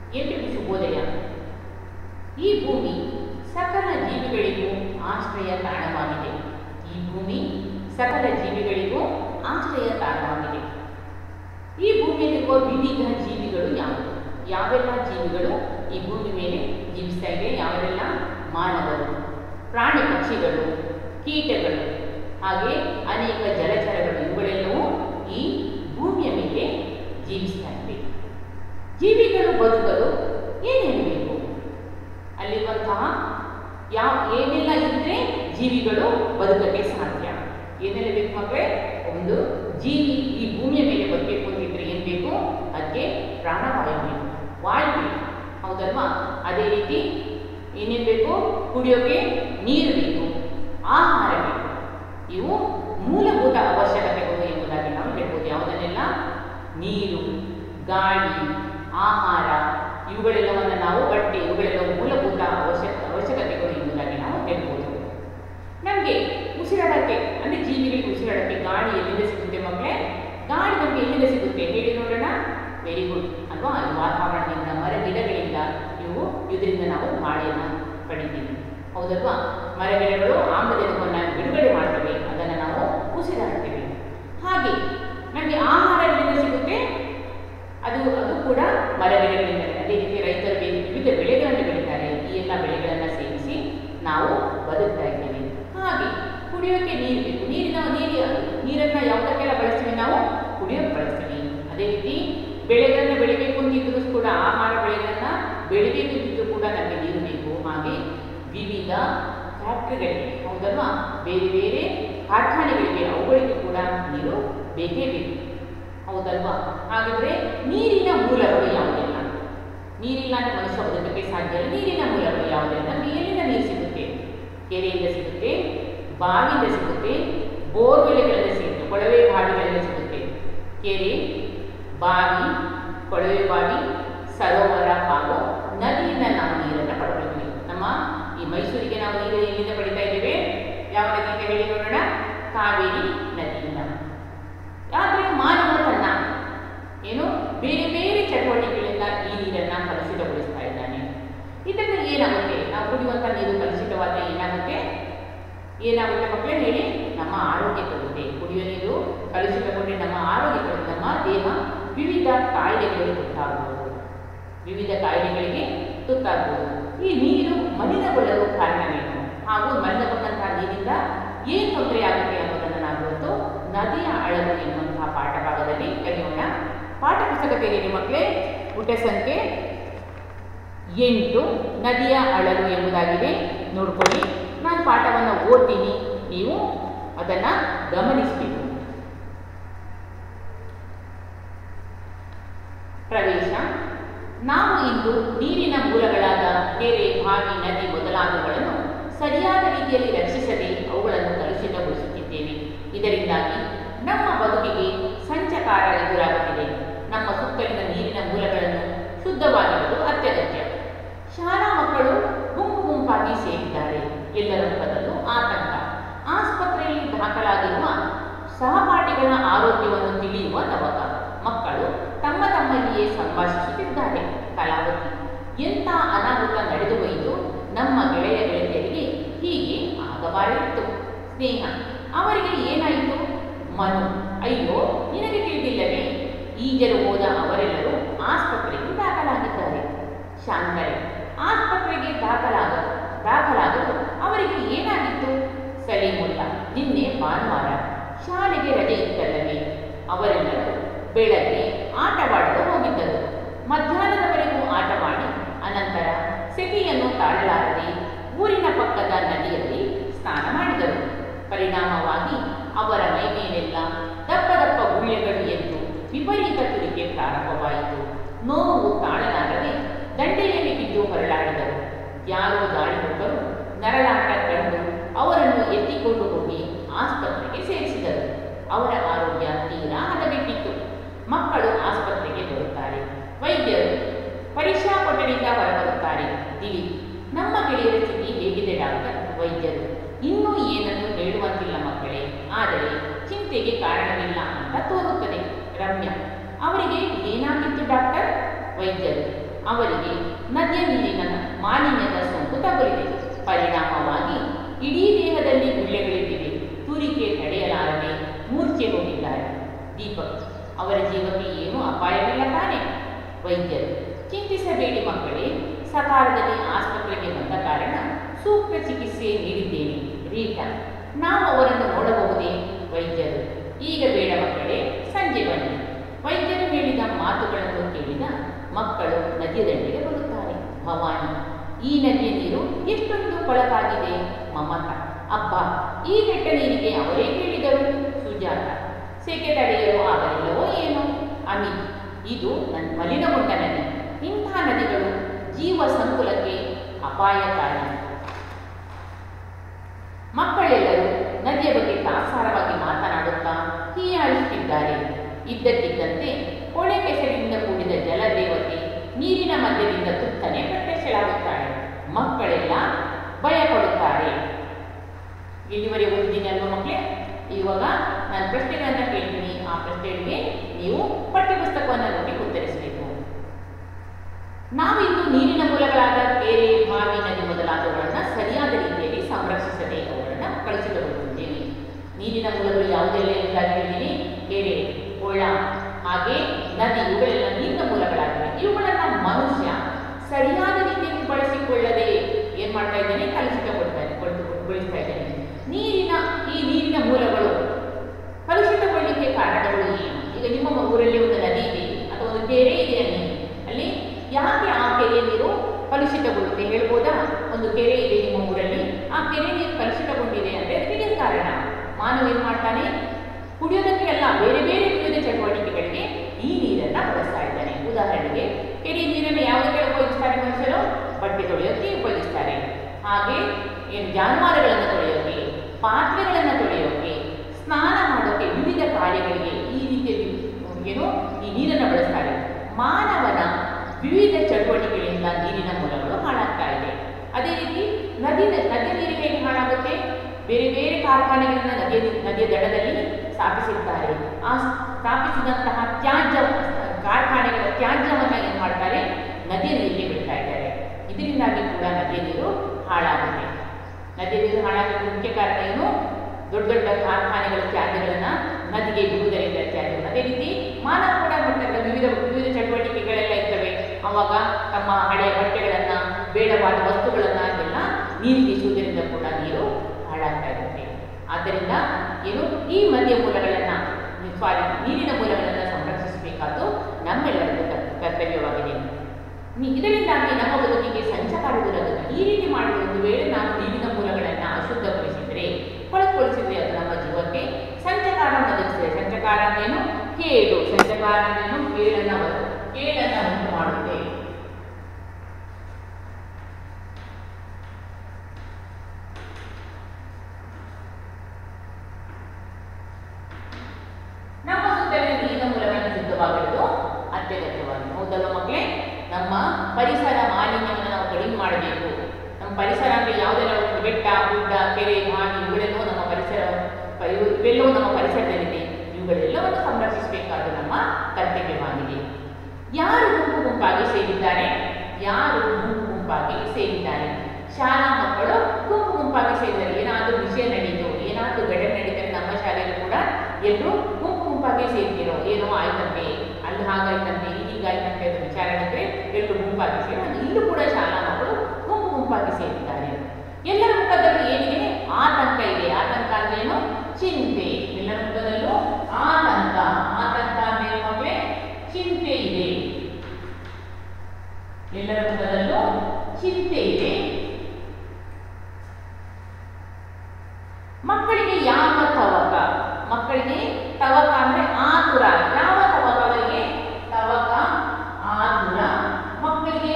ಎಲ್ರಿಗೂ ಶುಭೋದಯ ಈ ಭೂಮಿ ಸಕಲ ಜೀವಿಗಳಿಗೂ ಆಶ್ರಯ ತಾಣವಾಗಿದೆ ಈ ಭೂಮಿ ಸಕಲ ಜೀವಿಗಳಿಗೂ ಆಶ್ರಯ ತಾಣವಾಗಿದೆ ಈ ಭೂಮಿಯಲ್ಲಿರುವ ವಿವಿಧ ಜೀವಿಗಳು ಯಾವುವು ಯಾವೆಲ್ಲ ಜೀವಿಗಳು ಈ ಭೂಮಿ ಮೇಲೆ ಜೀವಿಸ್ತಾ ಇದೆ ಯಾವೆಲ್ಲ ಮಾನವರು ಪ್ರಾಣಿ ಪಕ್ಷಿಗಳು ಕೀಟಗಳು ಹಾಗೆ ಅನೇಕ ಜಲಚರಗಳು ಇವುಗಳೆಲ್ಲವೂ ಈ ಭೂಮಿಯ ಮೇಲೆ ಜೀವಿಸ್ತಾ ಇವೆ ಜೀವಿಗಳು ಬದುಕಲು ಏನೇನು ಬೇಕು ಅಲ್ಲಿರುವಂತಹ ಯಾವ ಏನೆಲ್ಲ ಇದ್ರೆ ಜೀವಿಗಳು ಬದುಕಕ್ಕೆ ಸಾಧ್ಯ ಏನೆಲ್ಲ ಬೇಕು ಮಕ್ಕಳೇ ಒಂದು ಜೀವಿ ಈ ಭೂಮಿಯ ಮೇಲೆ ಬದುಕಬೇಕು ಅಂತಿದ್ರೆ ಏನು ಬೇಕು ಅದಕ್ಕೆ ಪ್ರಾಣವಾಯು ಬೇಕು ವಾಯು ಬೇಕು ಹೌದಲ್ವಾ ಅದೇ ರೀತಿ ಏನೇನು ಬೇಕು ಕುಡಿಯೋಕೆ ನೀರು ಬೇಕು ಆಹಾರ ಬೇಕು ಇವು ಮೂಲಭೂತ ಅವಶ್ಯಕತೆಗಳು ಎಂಬುದಾಗಿ ನಾವು ಹೇಳ್ಬೋದು ಯಾವುದನ್ನೆಲ್ಲ ನೀರು ಗಾಳಿ ಆಹಾರ ಇವುಗಳೆಲ್ಲವನ್ನು ನಾವು ಬಟ್ಟೆ ಇವುಗಳೆಲ್ಲ ಮೂಲಭೂತ ಅವಶ್ಯಕ ಅವಶ್ಯಕತೆಗಳು ಎಂಬುದಾಗಿ ನಾವು ಹೇಳ್ಬೋದು ನಮಗೆ ಉಸಿರಾಡಕ್ಕೆ ಅಂದರೆ ಜೀವಿಗಳಿಗೆ ಉಸಿರಾಡಕ್ಕೆ ಗಾಳಿ ಎಲ್ಲಿಂದ ಸಿಗುತ್ತೆ ಮಕ್ಕಳೇ ಗಾಳಿ ನಮಗೆ ಎಲ್ಲಿಂದ ಸಿಗುತ್ತೆ ಹೇಳಿ ನೋಡೋಣ ವೆರಿ ಗುಡ್ ಅಲ್ವಾ ಈ ವಾತಾವರಣದಿಂದ ಮರ ಗಿಡಗಳಿಂದ ಇವು ಇದರಿಂದ ನಾವು ಗಾಳಿಯನ್ನು ಪಡಿತೀವಿ ಹೌದಲ್ವಾ ಮರ ಗಿಡಗಳು ಆಮ್ಲಜನಕವನ್ನು ಬಿಡುಗಡೆ ಮಾಡ್ತವೆ ಅದನ್ನು ನಾವು ಉಸಿರಾಡ್ತೇವೆ ಹಾಗೆ ನಮಗೆ ಆಹಾರ ಎಲ್ಲಿಂದ ಸಿಗುತ್ತೆ ಅದು ಅದು ಕೂಡ ಮರಗಿಡಗಳಿಂದ ಅದೇ ರೀತಿ ರೈತರು ಬೇರೆ ವಿವಿಧ ಬೆಳೆಗಳನ್ನು ಬೆಳೀತಾರೆ ಈ ಎಲ್ಲ ಬೆಳೆಗಳನ್ನು ಸೇವಿಸಿ ನಾವು ಬದುಕ್ತಾ ಇದ್ದೇವೆ ಹಾಗೆ ಕುಡಿಯೋಕ್ಕೆ ನೀರು ಬೇಕು ನೀರಿನ ನೀರು ನೀರನ್ನು ಯಾವುದಕ್ಕೆಲ್ಲ ಬಳಸ್ತೀವಿ ನಾವು ಕುಡಿಯೋಕ್ಕೆ ಬಳಸ್ತೀವಿ ಅದೇ ರೀತಿ ಬೆಳೆಗಳನ್ನು ಬೆಳಿಬೇಕು ಅಂತಿದ್ರು ಕೂಡ ಆಹಾರ ಬೆಳೆಗಳನ್ನು ಬೆಳಿಬೇಕು ಅಂತಿದ್ರು ಕೂಡ ನಮಗೆ ನೀರು ಬೇಕು ಹಾಗೆ ವಿವಿಧ ಫ್ಯಾಕ್ಟ್ರಿಗಳಿಗೆ ಹೌದಲ್ವಾ ಬೇರೆ ಬೇರೆ ಕಾರ್ಖಾನೆಗಳಿಗೆ ಅವುಗಳಿಗೂ ಕೂಡ ನೀರು ಬೇಕೇ ಬೇಕು ಹೌದಲ್ವಾ ಹಾಗಿದ್ರೆ ನೀರಿನ ಮೂಲಗಳು ಯಾವುದೆಲ್ಲ ನೀರಿಲ್ಲ ಅಂದರೆ ಮನುಷ್ಯ ಬದುಕಕ್ಕೆ ಸಾಧ್ಯ ಇಲ್ಲ ನೀರಿನ ಮೂಲಗಳು ಯಾವುದೆಲ್ಲ ನಮಗೆ ಎಲ್ಲಿಂದ ನೀರು ಸಿಗುತ್ತೆ ಕೆರೆಯಿಂದ ಸಿಗುತ್ತೆ ಬಾವಿಯಿಂದ ಸಿಗುತ್ತೆ ಬೋರ್ವೆಲ್ಗಳಿಂದ ಸಿಗುತ್ತೆ ಕೊಳವೆ ಬಾವಿಗಳಿಂದ ಸಿಗುತ್ತೆ ಕೆರೆ ಬಾವಿ ಕೊಳವೆ ಬಾವಿ ಸರೋವರ ಹಾಗೂ ನದಿಯಿಂದ ನಾವು ನೀರನ್ನು ಪಡ್ಕೊಳ್ತೀವಿ ನಮ್ಮ ಈ ಮೈಸೂರಿಗೆ ನಾವು ನೀರು ಎಲ್ಲಿಂದ ಪಡಿತಾ ಇದ್ದೇವೆ ಯಾವ ನದಿಯಿಂದ ಹೇಳಿ ನೋಡೋಣ ಕಾವೇರಿ ನದಿಯಿಂದ ಆದರೆ ಮಾನವ ತನ್ನ ಏನು ಬೇರೆ ಬೇರೆ ಚಟುವಟಿಕೆಗಳಿಂದ ಈ ನೀರನ್ನು ಕಲುಷಿತಗೊಳಿಸ್ತಾ ಇದ್ದಾನೆ ಇದರಿಂದ ಏನಾಗುತ್ತೆ ನಾವು ಕುಡಿಯುವಂಥ ನೀರು ಕಲುಷಿತವಾದರೆ ಏನಾಗುತ್ತೆ ಏನಾಗುತ್ತೆ ಮಕ್ಕಳೇ ಹೇಳಿ ನಮ್ಮ ಆರೋಗ್ಯ ಕೆಡುತ್ತೆ ಕುಡಿಯುವ ನೀರು ಕಲುಷಿತಗೊಂಡ್ರೆ ನಮ್ಮ ಆರೋಗ್ಯ ಕೆಡುತ್ತೆ ನಮ್ಮ ದೇಹ ವಿವಿಧ ಕಾಯಿಲೆಗಳಿಗೆ ತುತ್ತಾಗಬಹುದು ವಿವಿಧ ಕಾಯಿಲೆಗಳಿಗೆ ತುತ್ತಾಗಬಹುದು ಈ ನೀರು ಮಲಿನಗೊಳ್ಳಲು ಕಾರಣವೇನು ಹಾಗೂ ಮಲಿನಗೊಂಡಂತಹ ನೀರಿಂದ ಏನು ತೊಂದರೆಯಾಗುತ್ತೆ ಅನ್ನೋದನ್ನು ನಾವು ಇವತ್ತು ನದಿಯ ಅಳಲು ಎನ್ನುವಂತಹ ಪಾಠ ಭಾಗದಲ್ಲಿ ಕಲಿಯೋಣ ಪಾಠ ಪುಸ್ತಕ ತೆರೀರಿ ಮಕ್ಕಳೇ ಪುಟ ಸಂಖ್ಯೆ ಎಂಟು ನದಿಯ ಅಳಲು ಎಂಬುದಾಗಿದೆ ನೋಡ್ಕೊಳ್ಳಿ ನಾನು ಪಾಠವನ್ನು ಓದ್ತೀನಿ ನೀವು ಅದನ್ನು ಗಮನಿಸಬೇಕು ಪ್ರವೇಶ ನಾವು ಇಂದು ನೀರಿನ ಮೂಲಗಳಾದ ಕೆರೆ ಬಾವಿ ನದಿ ಮೊದಲಾದವುಗಳನ್ನು ಸರಿಯಾದ ರೀತಿಯಲ್ಲಿ ರಕ್ಷಿಸದೆ ಅವುಗಳನ್ನು ಕಲುಷಿತಗೊಳಿಸುತ್ತಿದ್ದೇವೆ ಇದರಿಂದಾಗಿ ನಮ್ಮ ಬದುಕಿಗೆ ಸಂಚಕಾರ ಎದುರಾಗುತ್ತಿದೆ ನಮ್ಮ ಸುತ್ತಲಿನ ನೀರಿನ ಮೂಲಗಳನ್ನು ಶುದ್ಧವಾಗಿರುವುದು ಅತ್ಯಗತ್ಯ ಶಾಲಾ ಮಕ್ಕಳು ಗುಂಪು ಗುಂಪಾಗಿ ಸೇರಿದ್ದಾರೆ ಎಲ್ಲರ ಮುಖದಲ್ಲೂ ಆತಂಕ ಆಸ್ಪತ್ರೆಯಲ್ಲಿ ದಾಖಲಾಗಿರುವ ಸಹಪಾಠಿಗಳ ಆರೋಗ್ಯವನ್ನು ತಿಳಿಯುವ ತವಕ ಮಕ್ಕಳು ತಮ್ಮ ತಮ್ಮಲ್ಲಿಯೇ ಸಂಭಾಷಿಸುತ್ತಿದ್ದಾರೆ ಕಲಾವತಿ ಎಂಥ ಅನಾಹುತ ನಡೆದು ಹೋಯಿತು ನಮ್ಮ ಗೆಳೆಯ ಗೆಳತಿಯರಿಗೆ ಹೀಗೆ ಆಗಬಾರದಿತ್ತು ಸ್ನೇಹ ಅವರಿಗೆ ಏನಾಯಿತು ಮನು ಅಯ್ಯೋ ನಿನಗೆ ತಿಳಿದಿಲ್ಲವೇ ಈಜಲು ಹೋದ ಅವರೆಲ್ಲರೂ ಆಸ್ಪತ್ರೆಗೆ ದಾಖಲಾಗಿದ್ದಾರೆ ಶಾಂತರೆ ಆಸ್ಪತ್ರೆಗೆ ದಾಖಲಾಗ ದಾಖಲಾಗಲು ಅವರಿಗೆ ಏನಾಗಿತ್ತು ಸಲೀಮುಲ್ಲ ನಿನ್ನೆ ಭಾನುವಾರ ಶಾಲೆಗೆ ರಜೆ ಇತ್ತಲ್ಲವೇ ಅವರೆಲ್ಲರೂ ಬೆಳಗ್ಗೆ ಆಟವಾಡಲು ಹೋಗಿದ್ದರು ಮಧ್ಯಾಹ್ನದವರೆಗೂ ಆಟವಾಡಿ ಅನಂತರ ಸೆಕೆಯನ್ನು ತಾಳಲಾರದೆ ಊರಿನ ಪಕ್ಕದ ನದಿಯಲ್ಲಿ ಸ್ನಾನ ಮಾಡಿದರು ಪರಿಣಾಮವಾಗಿ ಅವರ ಮೈ ಮೇಲೆಲ್ಲ ದಪ್ಪ ದಪ್ಪ ಗುಳ್ಳೆಗಳು ಎದ್ದು ವಿಪರೀತ ತುರಿಕೆ ಪ್ರಾರಂಭವಾಯಿತು ನೋವು ತಾಳಲಾರದೆ ದಂಡೆಯಲ್ಲಿ ಬಿದ್ದು ಹೊರಳಾಡಿದರು ಯಾರೋ ದಾಳಿಕೊಟ್ಟರು ನರಳಾಟ ಕಂಡು ಅವರನ್ನು ಎತ್ತಿಕೊಂಡು ಹೋಗಿ ಆಸ್ಪತ್ರೆಗೆ ಸೇರಿಸಿದರು ಅವರ ಆರೋಗ್ಯ ತೀರಾ ಹದಗೆಟ್ಟಿತ್ತು ಮಕ್ಕಳು ಆಸ್ಪತ್ರೆಗೆ ಬರುತ್ತಾರೆ ವೈದ್ಯರು ಪರೀಕ್ಷಾ ಕೊಠಡಿಯಿಂದ ಹೊರಬರುತ್ತಾರೆ ದಿಲೀಪ್ ನಮ್ಮ ಗೆಳೆಯರ ಸ್ಥಿತಿ ಹೇಗಿದೆ ಡಾಕ್ಟರ್ ವೈದ್ಯರು ಇನ್ನೂ ಏನನ್ನು ಹೇಳುವಂತಿಲ್ಲ ಮಕ್ಕಳೇ ಆದರೆ ಚಿಂತೆಗೆ ಕಾರಣವಿಲ್ಲ ಅಂತ ತೋರುತ್ತದೆ ರಮ್ಯಾ ಅವರಿಗೆ ಏನಾಗಿತ್ತು ಡಾಕ್ಟರ್ ವೈದ್ಯರು ಅವರಿಗೆ ನದಿಯ ನೀರಿನ ಮಾಲಿನ್ಯದ ಸೋಂಕು ತಗುಲಿದೆ ಪರಿಣಾಮವಾಗಿ ಇಡೀ ದೇಹದಲ್ಲಿ ಗುಳ್ಳೆಗಳಿದ್ದಿವೆ ತೂರಿಕೆ ತಡೆಯಲಾರದೆ ಮೂರ್ಛೆ ಹೋಗಿದ್ದಾರೆ ದೀಪಕ್ ಅವರ ಜೀವಕ್ಕೆ ಏನೂ ಅಪಾಯವಿಲ್ಲ ತಾನೆ ವೈದ್ಯರು ಚಿಂತಿಸಬೇಡಿ ಮಕ್ಕಳೇ ಸಕಾಲದಲ್ಲಿ ಆಸ್ಪತ್ರೆಗೆ ಬಂದ ಕಾರಣ ಸೂಕ್ತ ಚಿಕಿತ್ಸೆ ನೀಡಿದ್ದೇನೆ ರೀಟಾ ನಾವು ಅವರನ್ನು ನೋಡಬಹುದೇ ವೈದ್ಯರು ಈಗ ಬೇಡ ಮಕ್ಕಳೇ ಸಂಜೆ ಬನ್ನಿ ವೈದ್ಯರು ಹೇಳಿದ ಮಾತುಗಳನ್ನು ಕೇಳಿದ ಮಕ್ಕಳು ನದಿಯ ದಂಡೆಗೆ ಬರುತ್ತಾರೆ ಭವಾನಿ ಈ ನದಿಯ ನೀರು ಎಷ್ಟೊಂದು ಕೊಳಕಾಗಿದೆ ಮಮತ ಅಬ್ಬ ಈ ಕೆಟ್ಟ ನೀರಿಗೆ ಅವರೇ ಕೇಳಿದರು ಸುಜಾತ ಸೆಕೆ ತಡೆಯಲು ಆಗಲಿಲ್ಲವೋ ಏನೋ ಅಮಿತ್ ಇದು ನನ್ನ ಮಲಿನಗೊಂಡ ನದಿ ಇಂತಹ ನದಿಗಳು ಜೀವ ಸಂಕುಲಕ್ಕೆ ಅಪಾಯಕಾರಿ ಮಕ್ಕಳೆಲ್ಲರೂ ನದಿಯ ಬಗ್ಗೆ ತಾತ್ಸಾರವಾಗಿ ಮಾತನಾಡುತ್ತಾ ಹೀಯಾಳಿಸುತ್ತಿದ್ದಾರೆ ಇದ್ದಕ್ಕಿದ್ದಂತೆ ಕೊಳೆ ಕೆಸರಿನಿಂದ ಕೂಡಿದ ಜಲದೇವತೆ ನೀರಿನ ಮಧ್ಯದಿಂದ ತುತ್ತನೆ ಪ್ರತ್ಯಕ್ಷಳಾಗುತ್ತಾಳೆ ಮಕ್ಕಳೆಲ್ಲ ಭಯಪಡುತ್ತಾರೆ ಇಲ್ಲಿವರೆಗೆ ಓದಿದ್ದೀನಲ್ವ ಮಕ್ಕಳೇ ಇವಾಗ ನಾನು ಪ್ರಶ್ನೆಗಳನ್ನು ಕೇಳ್ತೀನಿ ಆ ಪ್ರಶ್ನೆಗಳಿಗೆ ನೀವು ಪಠ್ಯಪುಸ್ತಕವನ್ನು ನೋಡಿ ಉತ್ತರಿಸಬೇಕು ನಾವಿಂದು ನೀರಿನ ಮೂಲಗಳಾದ ಕೆರೆ ಬಾವಿ ನದಿ ಮೊದಲಾದವುಗಳನ್ನು ಸರಿಯಾದ ರೀತಿಯಲ್ಲಿ ಸಂರಕ್ಷಿಸದೆ ಅವುಗಳನ್ನು ಕಳುಹಿಸಿಕೊಳ್ಳುತ್ತಿದ್ದೇವೆ ನೀರಿನ ಮೂಲಗಳು ಯಾವುದೆಲ್ಲ ಎಂಬುದಾಗಿ ಹೇಳಿದ್ದೀನಿ ಕೆರೆ ಕೊಳ ಹಾಗೆ ನದಿ ಇವುಗಳೆಲ್ಲ ನೀರಿನ ಮೂಲಗಳಾಗಿವೆ ಇವುಗಳನ್ನು ಮನುಷ್ಯ ಸರಿಯಾದ ರೀತಿಯಲ್ಲಿ ಬಳಸಿಕೊಳ್ಳದೆ ಏನ್ ಮಾಡ್ತಾ ಇದ್ದಾನೆ ಕಲುಷಿತಗೊಳ್ತಾನೆ ಗೊಳಿಸ್ತಾ ಇದ್ದಾನೆ ನೀರಿನ ಈ ನೀರಿನ ಮೂಲಗಳು ಕಲುಷಿತಗೊಳ್ಳಿಕ್ಕೆ ಕಾರಣಗಳು ಏನು ಈಗ ನಿಮ್ಮ ಊರಲ್ಲಿ ಒಂದು ನದಿ ಇದೆ ಅಥವಾ ಒಂದು ಕೆರೆ ಇದೆ ಅನ್ನಿ ಅಲ್ಲಿ ಯಾಕೆ ಆ ಕೆರೆ ನೀರು ಕಲುಷಿತಗೊಳ್ಳುತ್ತೆ ಹೇಳ್ಬೋದಾ ಒಂದು ಕೆರೆ ಇದೆ ನಿಮ್ಮ ಊರಲ್ಲಿ ಆ ಕೆರೆ ನೀರು ಕಲುಷಿತಗೊಂಡಿದೆ ಅಂದ್ರೆ ಅದಕ್ಕೆ ಏನು ಕಾರಣ ಮಾನವ ಏನು ಮಾಡ್ತಾನೆ ಕುಡಿಯೋದಕ್ಕೆ ಅಲ್ಲ ಬೇರೆ ಬೇರೆ ವಿವಿಧ ಚಟುವಟಿಕೆಗಳಿಗೆ ಈ ನೀರನ್ನ ಬಳಸ್ತಾ ಇದ್ದಾನೆ ಉದಾಹರಣೆಗೆ ಕೆರೆ ನೀರನ್ನು ಯಾವುದಕ್ಕೆ ಉಪಯೋಗಿಸ್ತಾರೆ ಮನುಷ್ಯರು ಬಟ್ಟೆ ತೊಳೆಯೋಕ್ಕೆ ಉಪಯೋಗಿಸ್ತಾರೆ ಹಾಗೆ ಏನು ಜಾನುವಾರುಗಳನ್ನು ತೊಳೆಯೋಕೆ ಪಾತ್ರೆಗಳನ್ನು ತೊಳೆಯೋಕೆ ಸ್ನಾನ ಮಾಡೋಕೆ ವಿವಿಧ ಕಾರ್ಯಗಳಿಗೆ ಈ ರೀತಿಯಲ್ಲಿ ಏನು ಈ ನೀರನ್ನು ಬಳಸ್ತಾರೆ ಮಾನವನ ವಿವಿಧ ಚಟುವಟಿಕೆಗಳಿಂದ ನೀರಿನ ಮೂಲಗಳು ಹಾಳಾಗ್ತಾ ಇದೆ ಅದೇ ರೀತಿ ನದಿ ನದಿಯ ನೀರು ಹೇಗೆ ಹಾಳಾಗುತ್ತೆ ಬೇರೆ ಬೇರೆ ಕಾರ್ಖಾನೆಗಳನ್ನು ನದಿಯ ನದಿಯ ದಡದಲ್ಲಿ ಸ್ಥಾಪಿಸಿರ್ತಾರೆ ಆ ಸ್ಥಾಪಿಸಿದಂತಹ ತ್ಯಾಜ್ಯ ಕಾರ್ಖಾನೆಗಳ ತ್ಯಾಜ್ಯವನ್ನು ಏನು ಮಾಡ್ತಾರೆ ನದಿಯ ನೀರಿಗೆ ಬಿಡ್ತಾ ಇದ್ದಾರೆ ಇದರಿಂದಾಗಿ ಕೂಡ ನದಿಯ ನೀರು ಹಾಳಾಗುತ್ತೆ ನದಿಯ ನೀರು ಹಾಳಾಗಲಿಕ್ಕೆ ಮುಖ್ಯ ಕಾರಣ ಏನು ದೊಡ್ಡ ದೊಡ್ಡ ಕಾರ್ಖಾನೆಗಳ ತ್ಯಾಜ್ಯಗಳನ್ನು ನದಿಗೆ ಬಿಡುವುದರಿಂದ ತ್ಯಾಜ್ಯ ಅದೇ ರೀತಿ ಮಾನವ ಕೂಡ ಮಾಡ್ತಾರೆ ವಿವಿಧ ವಿವಿಧ ಚಟುವಟಿಕೆಗಳೆಲ್ಲ ಇರ್ತವೆ ಅವಾಗ ತಮ್ಮ ಹಳೆಯ ಬಟ್ಟೆಗಳನ್ನು ಬೇಡವಾದ ವಸ್ತುಗಳನ್ನು ಎಲ್ಲ ನೀರಿಗೆ ಇಸುವುದರಿಂದ ಕೂಡ ನೀರು ಹಾಳಾಗ್ತಾ ಇರುತ್ತೆ ಆದ್ದರಿಂದ ಏನು ಈ ಮಧ್ಯ ಮೂಲಗಳನ್ನು ಸಾರಿ ನೀರಿನ ಮೂಲಗಳನ್ನು ಸಂರಕ್ಷಿಸಬೇಕಾದ್ದು ನಮ್ಮೆಲ್ಲರಿಗೂ ಕರ್- ಕರ್ತವ್ಯವಾಗಿದೆ ನಿ- ಇದರಿಂದಾಗಿ ನಮ್ಮ ಬದುಕಿಗೆ ಸಂಚಕಾರವಿರಬಹುದು ಈ ರೀತಿ ಮಾಡಿದ ಒಂದು ವೇಳೆ ನಾವು ನೀರಿನ ಮೂಲಗಳನ್ನು ಅಶುದ್ಧಗೊಳಿಸಿದರೆ ಕೊಳಕೊಳಿಸಿದರೆ ಅದು ನಮ್ಮ ಜೀವಕ್ಕೆ ಸಂಚಕಾರ ಒದಗಿಸಿದೆ ಸಂಚಕಾರ ಅಂದ್ರೇನು ಕೇಡು ಸಂಚಕಾರ ಅಂದ್ರೇನು ಕೇಳನ್ನ ಕೇಳನ್ನ ಉಂಟು ಮಾಡುತ್ತೆ ನಮ್ಮ ಸುತ್ತಲಿನ ನೀರಿನ ಮೂಲಗಳನ್ನು ಶುದ್ಧವಾಗಿಡುವುದು ಅತ್ಯಗತ್ಯವಾಗಿದೆ ಹೌದಲ್ವ ಮಕ್ಕಳೇ ನಮ್ಮ ಪರಿಸರ ಮಾಲಿನ್ಯವನ್ನು ನಾವು ಕಡಿಮೆ ಮಾಡಬೇಕು ನಮ್ಮ ಪರಿಸರ ಅಂದರೆ ಯಾವುದೆಲ್ಲ ಒಂದು ಬೆಟ್ಟ ಗುಡ್ಡ ಕೆರೆ ಬಾವಿ ಇವುಗಳೆಲ್ಲವೂ ನಮ್ಮ ಪರಿಸರ ಪ- ಇವು- ಇವೆಲ್ಲವೂ ನಮ್ಮ ಪರಿಸರದಲ್ಲಿದೆ ಇವುಗಳೆಲ್ಲವನ್ನು ಸಂರಕ್ಷಿಸಬೇಕಾದ ನಮ್ಮ ಕರ್ತವ್ಯವಾಗಿದೆ ಯಾರು ಗುಂಪು ಗುಂಪಾಗಿ ಸೇರಿದ್ದಾರೆ ಯಾರು ಗುಂಪು ಗುಂಪಾಗಿ ಸೇರಿದ್ದಾರೆ ಶಾಲಾ ಮಕ್ಕಳು ಗುಂಪು ಗುಂಪಾಗಿ ಸೇರಿದ್ದಾರೆ ಏನಾದರೂ ವಿಷಯ ನಡೀತು ಏನಾದರೂ ಘಟನೆ ನಡೀತಾರೆ ನಮ್ಮ ಶಾಲೆಯಲ್ಲಿ ಕೂಡ ಎಲ್ಲರೂ ಗುಂಪು ಗುಂಪಾಗಿ ಸೇರ್ತಿರೋ ಏನೋ ಆಯ್ತಂತೆ ಅಲ್ಲಿ ಹಾಗಾಯ್ತಂತೆ ಹೀಗಾಯ್ತಂತೆ ಅಂತ ವಿಚಾರ ನಡೆದ್ರೆ ಎಲ್ಲರೂ ಗುಂಪಾಗಿ ಸೇರಿ ಅದು ಇಲ್ಲೂ ಕೂಡ ಶಾಲಾ ಮಕ್ಕಳು ಗುಂಪು ಗುಂಪಾಗಿ ಸೇರಿದ್ದಾರೆ ಎಲ್ಲರ ಮುಖದಲ್ಲಿ ಏನಿದೆ ಆತಂಕ ಇದೆ ಆತಂಕ ಅಂದ್ರೇನು ಚಿಂತೆ ಎಲ್ಲರ ಮುಖದಲ್ಲೂ ಆತಂಕ ಆತಂಕ ಅಂದ್ರೆ ಮಕ್ಕಳೇ ಚಿಂತೆ ಇದೆ ಎಲ್ಲರ ಮುಖದಲ್ಲೂ ಚಿಂತೆ ಇದೆ ಮಕ್ಕಳಿಗೆ ಯಾವ ತವಕ ಮಕ್ಕಳಿಗೆ ತವಕ ಅಂದ್ರೆ ಆತುರ ಯಾವ ತವಕ ಅವರಿಗೆ ತವಕ ಆತುರ ಮಕ್ಕಳಿಗೆ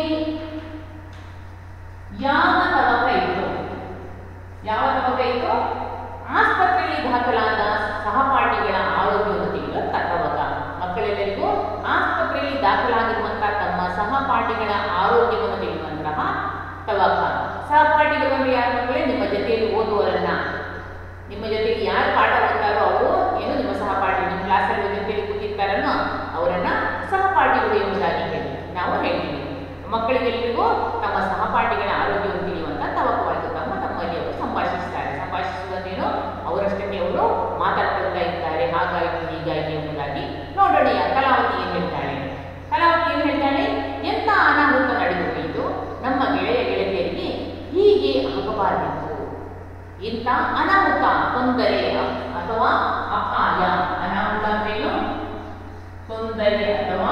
ಯಾವ ತವಕ ಇತ್ತು ಯಾವ ತವಕ ಇತ್ತು ಆಸ್ಪತ್ರೆಯಲ್ಲಿ ದಾಖಲಾದ ಸಹಪಾಠಿಗಳ ಆರೋಗ್ಯವನ್ನು ತಿಳಿಯುವ ತವಕ ಮಕ್ಕಳೆಲ್ಲರಿಗೂ ಆಸ್ಪತ್ರೆಯಲ್ಲಿ ದಾಖಲಾಗಿರುವಂತಹ ತಮ್ಮ ಸಹಪಾಠಿಗಳ ಆರೋಗ್ಯವನ್ನು ತಿಳಿಯುವಂತಹ ತವಕ ಸಹಪಾಠಿಗಳು ಅಂದ್ರೆ ಯಾರ ಮಕ್ಕಳೇ ನಿಮ್ಮ ಜೊತೆಯಲ್ಲಿ ಓದುವವರನ್ನ ನಿಮ್ಮ ಜೊತೆಗೆ ಯಾರು ಪಾಠ ಓದ್ತಾರೋ ಅವರು ಏನು ನಿಮ್ಮ ಸಹಪಾಠಿ ನಿಮ್ಮ ಕ್ಲಾಸಲ್ಲಿ ಜೊತೆಯಲ್ಲಿ ಕೂತಿರ್ತಾರನ್ನೋ ಅವರನ್ನ ಸಹಪಾಠಿಗಳು ಎಂಬುದಾಗಿ ಹೇಳಿ ನಾವು ಹೇಳ್ತೀವಿ ಮಕ್ಕಳಿಗೆಲ್ಲರಿಗೂ ತಮ್ಮ ಸಹಪಾಠಿಗಳ ಆರೋಗ್ಯವನ್ನು ತಿಳಿಯುವಂತ ತವಕವಾಯಿತು ತಮ್ಮ ತಮ್ಮಲ್ಲಿ ಅವರು ಸಂಭಾಷಿಸ್ತಾರೆ ಸಂಭಾಷಿಸುವುದೇನು ಅವರಷ್ಟಕ್ಕೆ ಅವರು ಮಾತಾಡ್ಕೊಳ್ತಾ ಇರ್ತಾರೆ ಹಾಗಾಯಿತು ಹೀಗಾಯಿತು ಎಂಬುದಾಗಿ ನೋಡೋಣ ಯಾ- ಕಲಾವತಿ ಏನು ಹೇಳ್ತಾಳೆ ಕಲಾವತಿ ಏನು ಹೇಳ್ತಾಳೆ ಎಂತ ಅನಾಹುತ ನಡೆದು ಹೋಯಿತು ನಮ್ಮ ಗೆಳೆಯ ಗೆಳತಿಯರಿಗೆ ಹೀಗೆ ಆಗಬಾರದಿತ್ತು ಇಂಥ ಅನಾಹುತ ತೊಂದರೆ ಅ- ಅಥವಾ ಅಪಾಯ ಅನಾಹುತ ಅಂದ್ರೇನು ತೊಂದರೆ ಅಥವಾ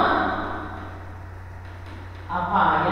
ಅಪಾಯ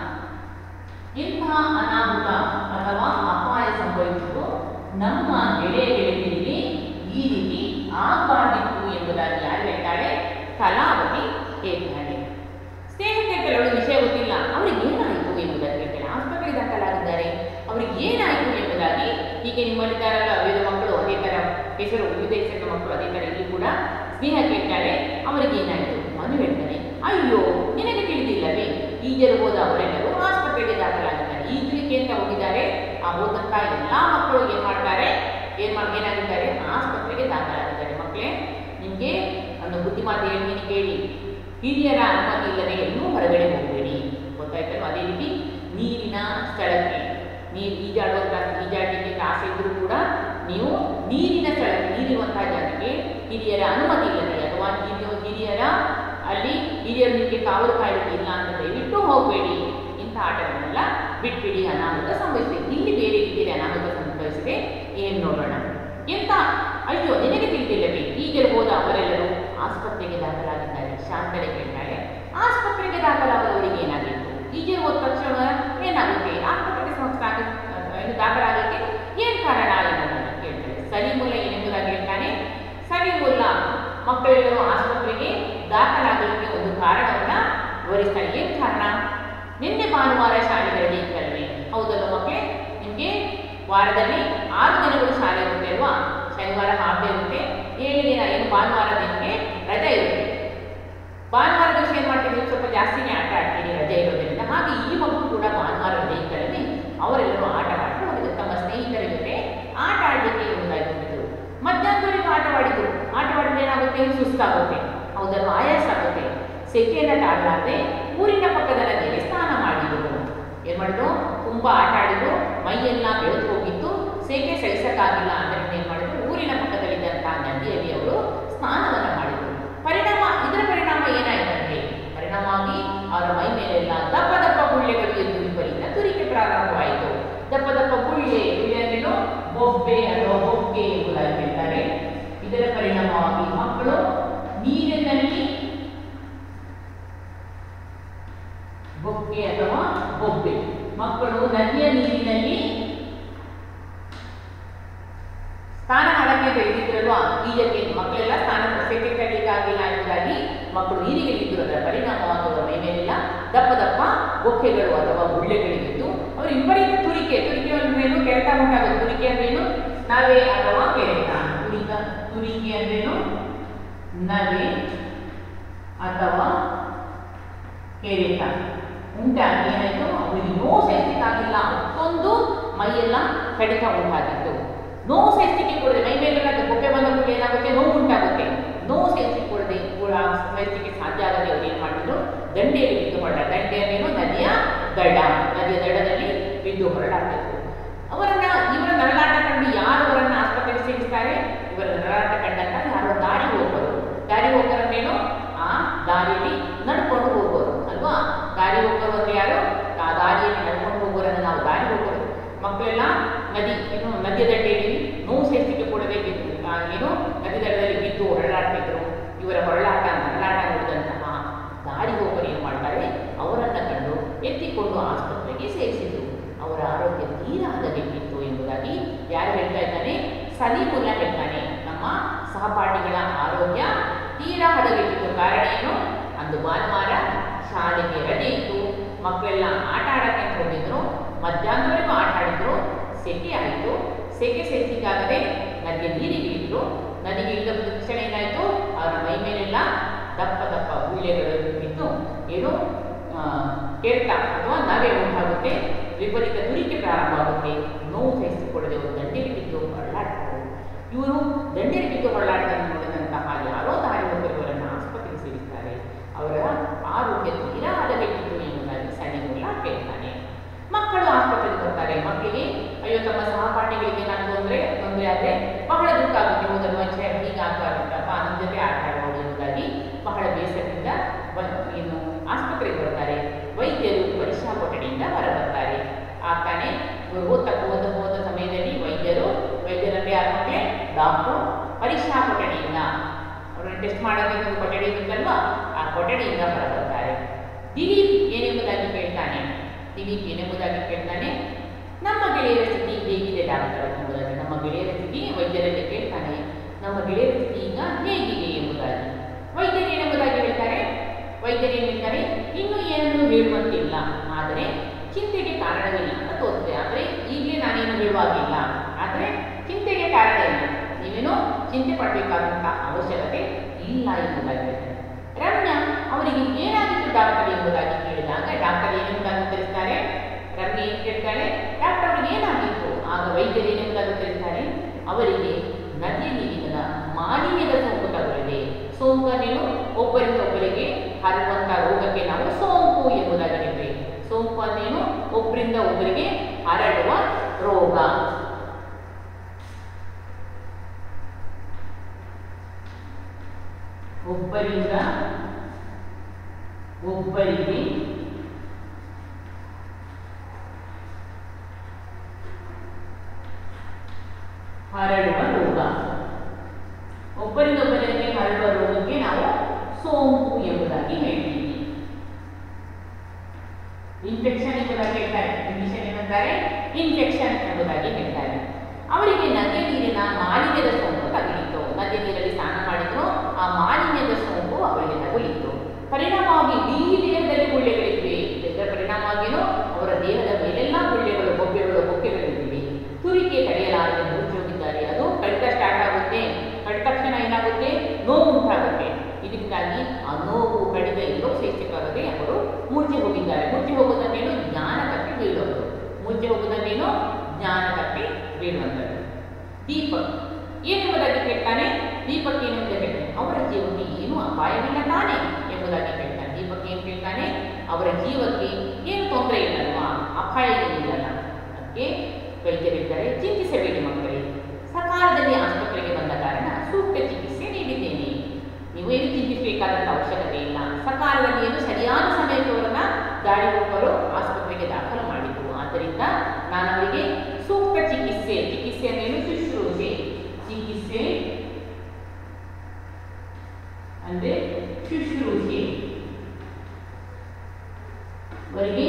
ಇಂತಹ ಅನಾಹುತ ಅಥವಾ ಅಪಾಯ ಸಂಭವಿಸಿತು ನಮ್ಮ ಗೆಳೆಯ ಗೆಳತಿಯರಿಗೆ ಈ ರೀತಿ ಆಗಬಾರ್ದಿತ್ತು ಎಂಬುದಾಗಿ ಯಾರು ಹೇಳ್ತಾಳೆ ಕಲಾವತಿ ಹೇಳ್ತಾಳೆ ಸ್ನೇಹಿತರೆ ಕೆಲವರು ವಿಷಯ ಗೊತ್ತಿಲ್ಲ ಅವರಿಗೆ ಏನಾಯಿತು ಎಂಬುದಾಗಿ ಹೇಳ್ತಾಳೆ ಆಸ್ಪತ್ರೆಗೆ ದಾಖಲಾಗಿದ್ದಾರೆ ಅವರಿಗೆ ಏನಾಯಿತು ಎಂಬುದಾಗಿ ಹೀಗೆ ನಿಮ್ಮಲ್ಲಿದ್ದಾರಲ್ಲ ವಿವಿಧ ಮಕ್ಕಳು ಅದೇ ಥರ ಹೆಸರು ವಿವಿಧ ಹೆಸರಿನ ಮಕ್ಕಳು ಅದೇ ಥರ ಇಲ್ಲಿ ಕೂಡ ಸ್ನೇಹ ಕೇಳ್ತಾಳೆ ಅವರಿಗೆ ಏನಾಯಿತು ಮನು ಹೇಳ್ತಾನೆ ಅಯ್ಯೋ ನಿನಗೆ ತಿಳಿದಿಲ್ಲವೇ ಈಜಲು ಹೋದ ಅವರೆಲ್ಲರೂ ಆಸ್ಪತ್ರೆಗೆ ದಾಖಲಾಗಿದ್ದಾರೆ ಈಜಲಿಕ್ಕೆ ಅಂತ ಹೋಗಿದ್ದಾರೆ ಆ ಹೋದಂತ ಎಲ್ಲಾ ಮಕ್ಕಳು ಏನ್ ಮಾಡ್ತಾರೆ ಏನ್ ಮಾಡಿ ಏನಾಗಿದ್ದಾರೆ ಆಸ್ಪತ್ರೆಗೆ ದಾಖಲಾಗಿದ್ದಾರೆ ಮಕ್ಕಳೇ ನಿಮ್ಗೆ ಒಂದು ಬುದ್ಧಿಮಾತು ಹೇಳ್ತೀನಿ ಕೇಳಿ ಹಿರಿಯರ ಅನುಮತಿ ಇಲ್ಲದೆ ಎಲ್ಲೂ ಹೊರಗಡೆ ಹೋಗಬೇಡಿ ಗೊತ್ತಾಯ್ತಲ್ವ ಅದೇ ರೀತಿ ನೀರಿನ ಸ್ಥಳಕ್ಕೆ ನೀರು ಈಜಾಡುವಂತ ಈಜಾಡಲಿಕ್ಕೆ ಆಸೆ ಇದ್ರೂ ಕೂಡ ನೀವು ನೀರಿನ ಸ್ಥಳಕ್ಕೆ ನೀರಿರುವಂತಹ ಜಾಗಕ್ಕೆ ಹಿರಿಯರ ಅನುಮತಿ ಇಲ್ಲದೆ ಅಥವಾ ಹಿರಿಯ ಹಿರಿಯರ ಅಲ್ಲಿ ಹಿರಿಯರು ನಿಮಗೆ ಕಾವಲು ಕಾಯಲಿಕ್ಕೆ ಇಲ್ಲ ಅಂತ ದಯವಿಟ್ಟು ಹೋಗಬೇಡಿ ಇಂಥ ಆಟಗಳನ್ನೆಲ್ಲ ಬಿಟ್ಬಿಡಿ ಅನಾಹುತ ಸಂಭವಿಸಿದೆ ಇಲ್ಲಿ ಬೇರೆ ರೀತಿಯಲ್ಲಿ ಅನಾಹುತ ಸಂಭವಿಸಿದೆ ಏನು ನೋಡೋಣ ಎಂತ ಅಯ್ಯೋ ನಿನಗೆ ತಿಳಿದಿಲ್ಲವೇ ಈಗಲೂ ಹೋದ ಅವರೆಲ್ಲರೂ ಆಸ್ಪತ್ರೆಗೆ ದಾಖಲಾಗಿದ್ದಾರೆ ಶಾಂತಳೆ ಕೇಳ್ತಾಳೆ ಆಸ್ಪತ್ರೆಗೆ ದಾಖಲಾಗುವವರಿಗೆ ಏನಾಗಿತ್ತು ಈಜಲು ಹೋದ ತಕ್ಷಣ ಏನಾಗುತ್ತೆ ಆಸ್ಪತ್ರೆಗೆ ಸಂಸ್ಥಾಗ ಏನು ದಾಖಲಾಗಲಿಕ್ಕೆ ಏನು ಕಾರಣ ಎಂಬುದನ್ನು ಕೇಳ್ತಾಳೆ ಸಲೀಮುಲ್ಲ ಏನೆಂಬುದಾಗಿ ಹೇಳ್ತಾನೆ ಸಲೀಮುಲ್ಲ ಮಕ್ಕಳೆಲ್ಲರೂ ಆಸ್ಪತ್ರೆಗೆ ದಾಖಲಾಗಲಿಕ್ಕೆ ಒಂದು ಕಾರಣವನ್ನ ವಿವರಿಸ್ತಾನೆ ಏನು ಕಾರಣ ನಿನ್ನೆ ಭಾನುವಾರ ಶಾಲೆಗಳಿಗೆ ಇತ್ತಲ್ವೇ ಹೌದಲ್ವ ಮಕ್ಕಳೇ ನಿಮಗೆ ವಾರದಲ್ಲಿ ಆರು ದಿನಗಳು ಶಾಲೆ ಇರುತ್ತೆ ಅಲ್ವಾ ಶನಿವಾರ ಹಾಫ್ ಡೇ ಇರುತ್ತೆ ಏಳು ದಿನ ಏನು ಭಾನುವಾರ ದಿನಕ್ಕೆ ರಜೆ ಇರುತ್ತೆ ಭಾನುವಾರ ದಿವಸ ಏನು ಮಾಡ್ತೀವಿ ನೀವು ಸ್ವಲ್ಪ ಜಾಸ್ತಿನೇ ಆಟ ಆಡ್ತೀರಿ ರಜೆ ಇರೋದ್ರಿಂದ ಹಾಗೆ ಈ ಮಕ್ಕಳು ಕೂಡ ಭಾನುವಾರ ರಜೆ ಇದ್ದಲ್ಲಿ ಅವರೆಲ್ಲರೂ ಆಟ ಆಡಿ ಅವರಿಗೆ ತಮ್ಮ ಸ್ನೇಹಿತರ ಜೊತೆ ಆಟ ಆಡಲಿಕ್ಕೆ ಮುಂದಾಗಿಬಿಟ್ಟಿದ್ರು ಮಧ್ಯಾಹ್ನದವರೆಗೂ ಆಟವಾಡಿದ್ರು ಆಟವಾಡಿದ್ರೆ ಏನಾಗುತ್ತೆ ಸುಸ್ತಾಗುತ್ತೆ ಹೌದಲ್ವ ಆಯಾಸ ಆಗುತ್ತೆ ಸೆಕೆಯನ್ನ ತಾಳಲಾರದೆ ಊರಿನ ಪಕ್ಕದ ನದಿಯಲ್ಲಿ ಸ್ನಾನ ಮಾಡಿದ್ರು ಏನ್ ಮಾಡಿದ್ರು ತುಂಬಾ ಆಟ ಆಡಿದ್ರು ಮೈಯೆಲ್ಲ ಬೆಳೆದು ಹೋಗಿತ್ತು ಸೆಕೆ ಸಹಿಸಕ್ಕಾಗಿಲ್ಲ ಆದ್ದರಿಂದ ಏನ್ ಮಾಡಿದ್ರು ಊರಿನ ಪಕ್ಕದಲ್ಲಿದ್ದಂತಹ ನದಿಯಲ್ಲಿ ಅವರು ಸ್ನಾನವನ್ನ ಮಾಡಿದ್ರು ಪರಿಣಾಮ ಇದರ ಪರಿಣಾಮ ಏನಾಯ್ತಂದ್ರೆ ಪರಿಣಾಮವಾಗಿ ಅವರ ಮೈ ಮೇಲೆಲ್ಲ ದಪ್ಪ ದಪ್ಪ ಗುಳ್ಳೆಗಳು ಎದ್ದು ವಿಪರೀತ ತುರಿಕೆ ಪ್ರಾರಂಭವಾಯಿತು ದಪ್ಪ ದಪ್ಪ ಗುಳ್ಳೆ ಗುಳ್ಳೆ ಅಂದ್ರೇನು ಬೊಬ್ಬೆ ಅಥವಾ ಬೊಗ್ಗೆ ಎಂಬುದಾಗಿ ಹೇಳ್ತಾರೆ ಇದರ ಪರಿಣಾಮವಾಗಿ ಮಕ್ಕಳು ನೀರಿನಲ್ಲಿ ಬೊಕ್ಕೆ ಅಥವಾ ಬೊಬ್ಬೆ ಮಕ್ಕಳು ನದಿಯ ನೀರಿನಲ್ಲಿ ಸ್ನಾನ ಮಾಡಕ್ಕೆ ತೆಗೆದಿದ್ರಲ್ವಾ ಈಜಕ್ಕೆ ಮಕ್ಕಳೆಲ್ಲ ಸ್ನಾನ ಸೆಕೆ ಕಡಿಲಿಕ್ಕಾಗಿಲ್ಲ ಎಂಬುದಾಗಿ ಮಕ್ಕಳು ನೀರಿಗೆ ಇಳಿದ್ರು ಅದರ ಪರಿಣಾಮವಾಗಿ ಅವರ ಮೈ ಮೇಲೆಲ್ಲ ದಪ್ಪ ದಪ್ಪ ಬೊಕ್ಕೆಗಳು ಅಥವಾ ಗುಳ್ಳೆಗಳಿಗಿದ್ದು ಅವರು ವಿಪರೀತ ತುರಿಕೆ ತುರಿಕೆ ಅಂದ್ರೇನು ಕೆರೆತ ಉಂಟಾಗುತ್ತೆ ತುರಿಕೆ ಅಂದ್ರೇನು ನವೆ ಅಥವಾ ಕೆರೆತ ತುರಿಕ ತುರಿಕೆ ಅಂದ್ರೇನು ನವೆ ಅಥವಾ ಕೆರೆತ ಉಂಟಾಗಿ ಏನಾಯಿತು ಅವರಿಗೆ ನೋವು ಸಹಿಸಲಿಕ್ಕಾಗಿಲ್ಲ ಅಷ್ಟೊಂದು ಮೈಯೆಲ್ಲ ಕಡಿತ ಉಂಟಾಗಿತ್ತು ನೋವು ಸಹಿಸಲಿಕ್ಕೆ ಕೊಡದೆ ಮೈ ಮೇಲೆಲ್ಲ ಬೊಬ್ಬೆ ಬಂದ ಕೂಡ ಏನಾಗುತ್ತೆ ನೋವು ಉಂಟಾಗುತ್ತೆ ನೋವು ಸಹಿಸಲಿಕ್ಕೆ ಕೊಡದೆ ಕೂಡ ಸಹಿಸಲಿಕ್ಕೆ ಸಾಧ್ಯ ಆಗದೆ ಅವ್ರು ಏನು ಮಾಡಿದ್ರು ದಂಡೆಯಲ್ಲಿ ಬಿದ್ದು ಹೊರಡ ದಂಡೆ ಅಂದ್ರೇನು ನದಿಯ ದಡ ನದಿಯ ದಡದಲ್ಲಿ ಬಿದ್ದು ಹೊರಡಾಗ್ತಿತ್ತು ಅವರನ್ನ ಇವರ ನರಳಾಟ ಕಂಡು ಯಾರು ಅವರನ್ನ ಆಸ್ಪತ್ರೆಗೆ ಸೇರಿಸ್ತಾರೆ ಇವರ ನರಳಾಟ ಕಂಡಂತ ಯಾರೋ ದಾರಿ ಹೋಗೋರು ದಾರಿ ಹೋಗೋರಂದ್ರೇನು ಆ ದಾರಿಯಲ್ಲಿ ನಡ್ಕೊಂಡು ಹೋಗೋರು ಅಲ್ವಾ ದಾರಿ ಹೋಗೋರು ಅಂದ್ರೆ ಯಾರು ಆ ದಾರಿಯಲ್ಲಿ ನಡ್ಕೊಂಡು ಹೋಗೋರನ್ನ ನಾವು ದಾರಿ ಹೋಗೋರು ಮಕ್ಕಳೆಲ್ಲ ನದಿ ಏನು ನದಿಯ ದಂಡೆಯಲ್ಲಿ ನೋವು ಸಹಿಸಲಿಕ್ಕೆ ಕೊಡದೆ ಬಿದ್ದು ಆ ಏನು ನದಿ ದಡದಲ್ಲಿ ಬಿದ್ದು ಹೊರಳಾಡ್ತಿದ್ರು ಇವರ ಹೊರಳಾಟ ನರಳಾಟ ನೋಡಿದಂತಹ ದಾರಿ ಹೋಗೋರು ಏನು ಮಾಡ್ತಾರೆ ಅವರನ್ನ ಕಂಡು ಎತ್ತಿಕೊಂಡು ಆಸ್ಪತ್ರೆಗೆ ಸೇರಿಸಿದ್ರು ಅವರ ಆರೋಗ್ಯ ತೀರಾ ಹದಗೆಟ್ಟಿತ್ತು ಎಂಬುದಾಗಿ ಯಾರು ಹೇಳ್ತಾ ಇದ್ದಾನೆ ಸಲೀಮುಲ್ಲಾ ಹೇಳ್ತಾನೆ ನಮ್ಮ ಸಹಪಾಠಿಗಳ ಆರೋಗ್ಯ ತೀರಾ ಹದಗೆಟ್ಟಿತ್ತು ಕಾರಣ ಏನು ಅಂದು ಭಾನುವಾರ ಶಾಲೆಗೆ ರಜೆ ಇತ್ತು ಮಕ್ಕಳೆಲ್ಲ ಆಟ ಆಡಕ್ಕೆ ಅಂತ ಹೋಗಿದ್ರು ಮಧ್ಯಾಹ್ನದವರೆಗೂ ಆಟ ಆಡಿದ್ರು ಸೆಕೆ ಆಯಿತು ಸೆಕೆ ಸಹಿಸಲಿಕ್ಕಾಗದೆ ನದಿಗೆ ನೀರಿಗೆ ಇಳಿದ್ರು ನದಿಗೆ ಇಳಿದ ತಕ್ಷಣ ಏನಾಯಿತು ಅವರ ಮೈ ಮೇಲೆಲ್ಲ ದಪ್ಪ ದಪ್ಪ ಗುಳ್ಳೆಗಳು ಬಿದ್ದು ಏನು ಆ, ಕೆರೆತ ಅಥವಾ ನವೆ ಉಂಟಾಗುತ್ತೆ ವಿಪರೀತ ತುರಿಕೆ ಪ್ರಾರಂಭ ಆಗುತ್ತೆ ನೋವು ಸಹಿಸಿಕೊಳ್ಳದೆ ಅವರು ದಂಡೆಗೆ ಬಿದ್ದು ಹೊರಳಾಡ್ತಾರೆ ಇವರು ದಂಡೆಗೆ ಬಿದ್ದು ಹೊರಳಾಡ್ತಾರೆ ನೋಡಿದಂತಹ ಯಾರೋ ದಾರಿ ಹೋಗಿರುವವರನ್ನು ಆಸ್ಪತ್ರೆಗೆ ಸೇರಿಸ್ತಾರೆ ಅವರ ಆರೋಗ್ಯ ತೀರಾ ಹದಗೆಟ್ಟಿತ್ತು ಎಂಬುದಾಗಿ ಸಣ್ಣ ಟೆಸ್ಟ್ ಮಾಡೋಕ್ಕೆ ಒಂದು ಕೊಠಡಿ ಇರುತ್ತಲ್ವಾ ಆ ಕೊಠಡಿಯಿಂದ ಹೊರಬರ್ತಾರೆ ದಿಲೀಪ್ ಏನೆಂಬುದಾಗಿ ಕೇಳ್ತಾನೆ ದಿಲೀಪ್ ಏನೆಂಬುದಾಗಿ ಕೇಳ್ತಾನೆ ನಮ್ಮ ಗೆಳೆಯರ ಸ್ಥಿತಿ ಹೇಗಿದೆ ಡಾಕ್ಟರ್ ಎಂಬುದಾಗಿ ನಮ್ಮ ಗೆಳೆಯರ ಸ್ಥಿತಿ ವೈದ್ಯರಲ್ಲಿ ಕೇಳ್ತಾನೆ ನಮ್ಮ ಗೆಳೆಯರ ಸ್ಥಿತಿ ಈಗ ಹೇಗಿದೆ ಎಂಬುದಾಗಿ ವೈದ್ಯರು ಏನೆಂಬುದಾಗಿ ಹೇಳ್ತಾರೆ ವೈದ್ಯರು ಏನು ಹೇಳ್ತಾರೆ ಇನ್ನೂ ಏನನ್ನು ಹೇಳುವಂತಿಲ್ಲ ಆದರೆ ಚಿಂತೆಗೆ ಕಾರಣವಿಲ್ಲ ಅಂತ ತೋರುತ್ತೆ ಆದರೆ ಈಗಲೇ ನಾನೇನು ಹೇಳುವಾಗಿಲ್ಲ ಆದರೆ ಚಿಂತೆಗೆ ಕಾರಣ ಇಲ್ಲ ನೀವೇನು ಚಿಂತೆ ಪಡಬೇಕಾದಂಥ ಅವಶ್ಯಕತೆ ಇಲ್ಲ ಎಂಬುದಾಗಿ ಹೇಳ್ತಾರೆ ರಮ್ಯಾ ಅವರಿಗೆ ಏನಾಗಿತ್ತು ಡಾಕ್ಟರ್ ಎಂಬುದಾಗಿ ಕೇಳಿದಾಗ ಡಾಕ್ಟರ್ ಏನೆಂಬುದಾಗಿ ಉತ್ತರಿಸ್ತಾರೆ ರಮ್ಯಾ ಏನು ಕೇಳ್ತಾಳೆ ಡಾಕ್ಟರ್ ಅವರಿಗೆ ಏನಾಗಿತ್ತು ಆಗ ವೈದ್ಯರು ಏನೆಂಬುದಾಗಿ ಉತ್ತರಿಸ್ತಾರೆ ಅವರಿಗೆ ನದಿಯ ನೀರಿನ ಮಾಲಿನ್ಯದ ಸೋಂಕು ತಗುಲಿದೆ ಸೋಂಕು ಅನ್ನೇನು ಒಬ್ಬರಿಂದ ಒಬ್ಬರಿಗೆ ಹರಡುವಂಥ ರೋಗಕ್ಕೆ ನಾವು ಸೋಂಕು ಎಂಬುದಾಗಿ ಹೇಳ್ತೇವೆ ಸೋಂಕು ಅನ್ನೇನು ಒಬ್ಬರಿಂದ ಒಬ್ಬರಿಗೆ ಹರಡುವ ರೋಗ ಒಬ್ಬರಿಂದ ಒಬ್ಬರಿಗೆ ಹರಡುವ ರೋಗ ಒಬ್ಬರಿಂದ ಒಬ್ಬರಿಗೆ ಹರಡುವ ರೋಗಕ್ಕೆ ನಾವು ಸೋಂಕು ಎಂಬುದಾಗಿ ಹೇಳ್ತೀವಿ ಇನ್ಫೆಕ್ಷನ್ ಎಂಬುದಾಗಿ ಹೇಳ್ತಾರೆ ಇಂಗ್ಲಿಷನ್ ಏನಂತಾರೆ ಇನ್ಫೆಕ್ಷನ್ ಎಂಬುದಾಗಿ ಹೇಳ್ತಾರೆ ಅವರಿಗೆ ನದಿ ನೀರಿನ ಮಾಲಿನ್ಯದ ಸೋಂಕು ತಗುಲಿತು ನದಿ ನೀರಲ್ಲಿ ಸ್ನಾನ ಮಾಡಿದ್ರು ಆ ಮಾಲಿನ್ಯದ ಸೋಂಕು ಅವರಿಗೆ ತಗುಲಿತು ಪರಿಣಾಮವಾಗಿ ಇಡೀ ದೇಹದಲ್ಲಿ ಗುಳ್ಳೆಗಳಿವೆ ಇದರ ಪರಿಣಾಮವಾಗಿಯೂ ಅವರ ದೇಹದ ಮೇಲೆಲ್ಲ ಗುಳ್ಳೆಗಳು ಬೊಬ್ಬೆಗಳು ಬೊಕ್ಕೆಗಳಿವೆ ತುರಿಕೆ ತಡೆಯಲಾರದೆ ಮೂರ್ಛೆ ಹೋಗಿದ್ದಾರೆ ಅದು ಕಡಿತ ಸ್ಟಾರ್ಟ್ ಆಗುತ್ತೆ ಕಡಿದ ತಕ್ಷಣ ಏನಾಗುತ್ತೆ ನೋವು ಉಂಟಾಗುತ್ತೆ ಇದರಿಂದಾಗಿ ಆ ನೋವು ಕಡಿತ ಎಲ್ಲೋ ಸಹಿಸಕ್ಕಾಗದೆ ಅವರು ಮೂರ್ಛೆ ಹೋಗಿದ್ದಾರೆ ಮೂರ್ಛೆ ಹೋಗೋದನ್ನೇನು ಜ್ಞಾನ ತಪ್ಪಿ ಬೀಳೋದು ಮೂರ್ಛೆ ಹೋಗೋದನ್ನೇನು ಜ್ಞಾನ ತಪ್ಪಿ ಬೀಳುವಂಥದ್ದು ದೀಪಕ್ ಏನೆಂಬುದಾಗಿ ಕೇಳ್ತಾನೆ ದೀಪಕ್ ಏನೆಂಬುದಾಗಿ ಕೇಳ್ತಾನೆ ಅವರ ಜೀವಕ್ಕೆ ಏನು ಅಪಾಯವಿಲ್ಲ ತಾನೆ ಎಂಬುದಾಗಿ ಕೇಳ್ತಾನೆ ದೀಪಕ್ ಏನು ಕೇಳ್ತಾನೆ ಅವರ ಜೀವಕ್ಕೆ ಏನು ತೊಂದರೆ ಇಲ್ಲಲ್ವಾ ಅಪಾಯ ಏನಿಲ್ಲಲ್ಲ ಅದಕ್ಕೆ ವೈದ್ಯರು ಹೇಳ್ತಾರೆ ಚಿಂತಿಸಬೇಡಿ ಮಕ್ಕಳೇ ಸಕಾಲದಲ್ಲಿ ಆಸ್ಪತ್ರೆಗೆ ಬಂದ ಕಾರಣ ಸೂಕ್ತ ಚಿಕಿತ್ಸೆ ನೀಡಿದ್ದೇನೆ ನೀವು ಏನು ಚಿಂತಿಸಬೇಕಾದಂಥ ಅವಶ್ಯಕತೆ ಇಲ್ಲ ಸಕಾಲದಲ್ಲಿ ಏನು ಸರಿಯಾದ ಸಮಯಕ್ಕೆ ಅವರನ್ನ ದಾಳಿ ಹೋಗಲು ಆಸ್ಪತ್ರೆಗೆ ದಾಖಲು ಮಾಡಿದ್ದು ಆದ್ದರಿಂದ ನಾನು ಅವರಿಗೆ ಸೂಕ್ತ ಚಿಕಿತ್ಸೆ ಚಿಕಿತ್ಸೆ ಅಂದ್ರೇನು ಶುಶ್ರೂಷೆ ಚಿಕಿತ್ಸೆ ಅಂದ್ರೆ ಶುಶ್ರೂಷೆ ಅವರಿಗೆ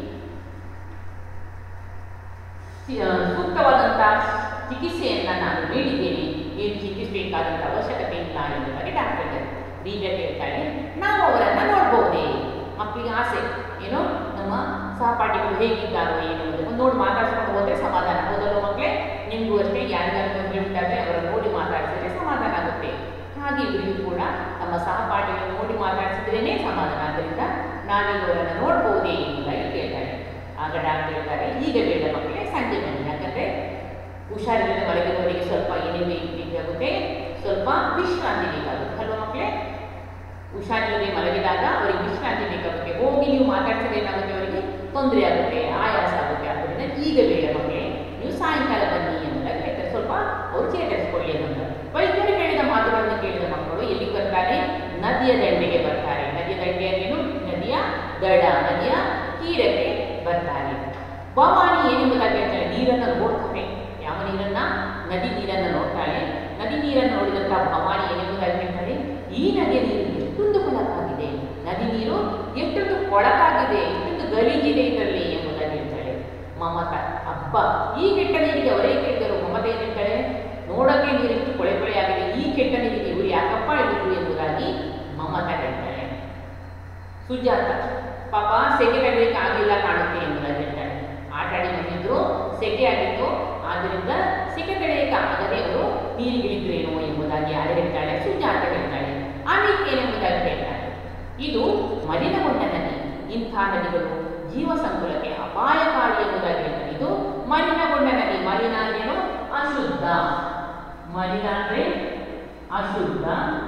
ಸಿ- ಆ, ಸೂಕ್ತವಾದಂಥ ಚಿಕಿತ್ಸೆಯನ್ನು ನಾನು ನೀಡಿದ್ದೇನೆ ಏನು ಚಿಕಿತ್ಸೆಬೇಕಾದಂಥ ಅವಶ್ಯಕತೆ ಇಲ್ಲ ಎಂಬುದಾಗಿ ಡಾಕ್ಟರ್ ಇದ್ದಾರೆ ದಿವ್ಯ ಕೇಳ್ತಾಳೆ ನಾವು ಅವರನ್ನು ನೋಡ್ಬೋದೇ ಮಕ್ಕಳಿಗೆ ಆಸೆ ಏನು ನಮ್ಮ ಸಹಪಾಠಿಗಳು ಹೇಗಿದ್ದಾರೋ ಏನು ಅನ್ನೋದನ್ನು ನೋಡಿ ಮಾತಾಡ್ಸ್ಕೊಂಡು ಹೋದರೆ ಸಮಾಧಾನ ಹೌದಲ್ವ ಮಕ್ಕಳೇ ನಿಮಗೂ ಅಷ್ಟೇ ಯಾರಿಗಾರು ತೊಂದರೆ ಉಂಟಾದರೆ ಅವರನ್ನು ನೋಡಿ ಮಾತಾಡಿಸಿದ್ರೆ ಸಮಾಧಾನ ಆಗುತ್ತೆ ಹಾಗೆ ಇವರಿಗೂ ಕೂಡ ನಮ್ಮ ಸಹಪಾಠಿಗಳನ್ನು ನೋಡಿ ಮಾತಾಡಿಸಿದ್ರೇ ಸಮಾಧಾನ ಆದ್ದರಿಂದ ನಾವೀಗ ಅವರನ್ನು ನೋಡ್ಬೋದೇ ಎಂಬುದಾಗಿ ಕೇಳ್ತಾಳೆ ಆಗ ಡಾಕ್ಟರ್ ಹೇಳ್ತಾರೆ ಈಗ ಬೇಡ ಮಕ್ಕಳೇ ಸಂಜೆ ಬನ್ನಿ ಯಾಕಂದರೆ ಹುಷಾರಿಲ್ಲದೆ ಮಲಗಿರುವವರಿಗೆ ಸ್ವಲ್ಪ ಏನೇ ಬೇಕಾಗುತ್ತೆ ಸ್ವಲ್ಪ ವಿಶ್ರಾಂತಿ ಬೇಕಾಗುತ್ತೆ ಅಲ್ವಾ ಮಕ್ಕಳೇ ಹುಷಾರಿಲ್ಲದೆ ಮಲಗಿದಾಗ ಅವರಿಗೆ ವಿಶ್ರಾಂತಿ ಬೇಕಾಗುತ್ತೆ ಹೋಗಿ ನೀವು ಮಾತಾಡ್ಸಿದ್ರೆ ಏನಾಗುತ್ತೆ ಅವರಿಗೆ ತೊಂದರೆ ಆಗುತ್ತೆ ಆಯಾಸ ಆಗುತ್ತೆ ಆದ್ದರಿಂದ ಈಗ ಬೇಡ ಮಕ್ಕಳೇ ನೀವು ಸಾಯಂಕಾಲ ಬನ್ನಿ ಎಂಬುದಾಗಿ ಹೇಳ್ತಾರೆ ಸ್ವಲ್ಪ ಅವ್ರು ಚೇತರಿಸಿಕೊಳ್ಳಿ ಅನ್ನೋದು ವೈದ್ಯರು ಹೇಳಿದ ಮಾತುಗಳನ್ನು ಕೇಳಿದ ಮಕ್ಕಳು ಎಲ್ಲಿಗೆ ಬರ್ತಾರೆ ನದಿಯ ದಂಡೆಗೆ ಬರ್ತಾರೆ ನದಿಯ ದಂಡೆ ಅಂದ್ರೇನು ನದಿಯ ದಡ ನದಿಯ ತೀರಕ್ಕೆ ಬರ್ತಾರೆ ಭವಾನಿ ಏನೆಂಬುದಾಗಿ ಹೇಳ್ತಾಳೆ ನೀರನ್ನು ನೋಡ್ತಾಳೆ ಯಾವ ನೀರನ್ನ ನದಿ ನೀರನ್ನು ನೋಡ್ತಾಳೆ ನದಿ ನೀರನ್ನು ನೋಡಿದಂಥ ಭವಾನಿ ಏನೆಂಬುದಾಗಿ ಹೇಳ್ತಾಳೆ ಈ ನದಿಯ ನೀರು ಎಷ್ಟೊಂದು ಕೊಳಕಾಗಿದೆ ನದಿ ನೀರು ಎಷ್ಟೊಂದು ಕೊಳಕಾಗಿದೆ ಎಷ್ಟೊಂದು ಗಲೀಜಿದೆ ಇದರಲ್ಲಿ ಎಂಬುದಾಗಿ ಹೇಳ್ತಾಳೆ ಮಮತ ಅಬ್ಬ ಈ ಕೆಟ್ಟ ನೀರಿಗೆ ಅವರೇ ಕೇಳಿದರು ಮಮತೆ ಏನು ಹೇಳ್ತಾಳೆ ನೋಡೋಕೆ ನೀರೆಷ್ಟು ಕೊಳೆ ಕೊಳೆಯಾಗಿದೆ ಈ ಕೆಟ್ಟ ನೀರಿಗೆ ಇವರು ಯಾಕಪ್ಪ ಇಳಿದ್ರು ಎಂಬುದಾಗಿ ಮಮತ ಹೇಳ್ತಾಳೆ ಸುಜಾತ ಪಾಪ ಸೆಕೆ ತಡೆಯಲಿಕ್ಕೆ ಆಗಿಲ್ಲ ಕಾಣುತ್ತೆ ಎಂಬುದಾಗಿ ಹೇಳ್ತಾಳೆ ಆಟ ಆಡಿ ಬಂದಿದ್ರು ಸೆಕೆ ಆಗಿತ್ತು ಆದ್ದರಿಂದ ಸೆಕೆ ತಡೆಯಲಿಕ್ಕೆ ಆಗದೆ ಅವರು ನೀರಿಗಿಳಿದ್ರೇನೋ ಎಂಬುದಾಗಿ ಯಾರು ಹೇಳ್ತಾಳೆ ಸುಜಾತ ಹೇಳ್ತಾಳೆ ಅಮಿತ್ ಏನೆಂಬುದಾಗಿ ಹೇಳ್ತಾಳೆ ಇದು ಮಲಿನಗೊಂಡ ನದಿ ಇಂಥ ನದಿಗಳು ಜೀವ ಸಂಕುಲಕ್ಕೆ ಅಪಾಯಕಾರಿ ಎಂಬುದಾಗಿ ಹೇಳ್ತಾರೆ ಇದು ಮಲಿನಗೊಂಡ ನದಿ ಮಲಿನ ಅಂದ್ರೇನು ಅಶುದ್ಧ ಮಲಿನ ಅಂದ್ರೆ ಅಶುದ್ಧ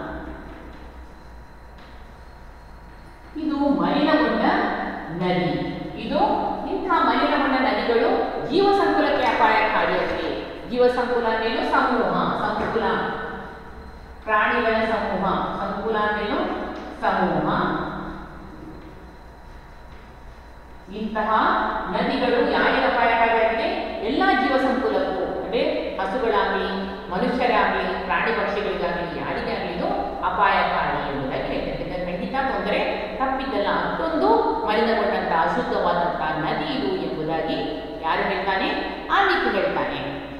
ಇದು ಮಲಿನಗೊಂಡ ನದಿ ಇದು ಇಂಥ ಮಲಿನಗೊಂಡ ನದಿಗಳು ಜೀವ ಸಂಕುಲಕ್ಕೆ ಅಪಾಯಕಾರಿಯಾಗಿವೆ ಜೀವ ಸಂಕುಲ ಅಂದ್ರೇನು ಸಮೂಹ ಸಂಕುಲ ಪ್ರಾಣಿಗಳ ಸಮೂಹ ಸಂಕುಲ ಅಂದ್ರೇನು ಸಮೂಹ ಇಂತಹ ನದಿಗಳು ಯಾರಿಗೆ ಅಪಾಯಕಾರಿಯಾಗಿದೆ ಎಲ್ಲ ಜೀವ ಸಂಕುಲಕ್ಕೂ ಅಂದರೆ ಹಸುಗಳಾಗಲಿ ಮನುಷ್ಯರಾಗಲಿ ಪ್ರಾಣಿ ಪಕ್ಷಿಗಳಿಗಾಗಲಿ ಯಾರಿಗಾಗಲಿ ಇದು ಅಪಾಯ ಮಲಿನಗೊಂಡಂತಹ ಅಶುದ್ಧವಾದಂತಹ ನದಿ ಇದು ಎಂಬುದಾಗಿ ಯಾರು ಹೇಳ್ತಾನೆ ಆಮಿಕ್ ಹೇಳ್ತಾನೆ